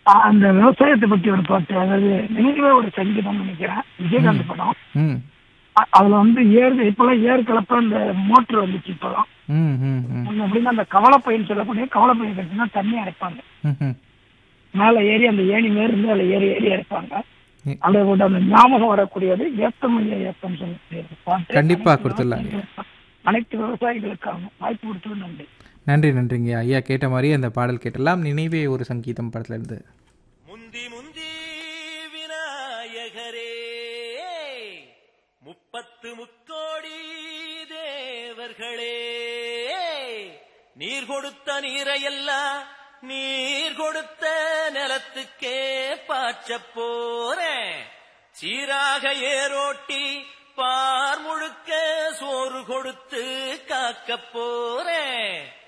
ஆஹ் அந்த விவசாயத்தை பத்தி ஒரு பாட்டு அதாவது நினைவே ஒரு சங்கீதம் நினைக்கிறேன் விஜயகாந்த் படம் ம் அ- அதுல வந்து ஏர் இப்பெல்லாம் ஏர் கலப்ப அந்த மோட்டர் வந்துச்சு இப்பெல்லாம் ம் ம் ம் முன்ன எப்படின்னா அந்த கவலைப்பைன்னு சொல்லக்கூடிய கவலைப்பையை கட்டினா தண்ணி அரைப்பாங்க ம் ம் மேல ஏறி அந்த ஏணி மேல இருந்து அதுல ஏறி ஏறி அரைப்பாங்க ம். அதை கூட அந்த ஞாபகம் வரக்கூடியது ஏத்தமைய ஏத்தம் சொல்லக்கூடிய பாட்டு கண்டிப்பா கொடுத்துடலாங்க. அனைத்து விவசாயிகளுக்காகவும் வாய்ப்பு கொடுத்தது நன்றி நன்றி நன்றிங்க ஐயா கேட்ட மாதிரி அந்த பாடல் கேட்டலாம் நினைவே ஒரு சங்கீதம் படத்துல இருந்து முந்தி முந்தி விநாயகரே முப்பத்து முக்கோடி தேவர்களே நீர் கொடுத்த நீரையெல்லாம் நீர் கொடுத்த நிலத்துக்கே பாய்ச்சப் போறேன் சீராக ஏரோட்டி பார் முழுக்க சோறு கொடுத்து காக்கப் போறேன்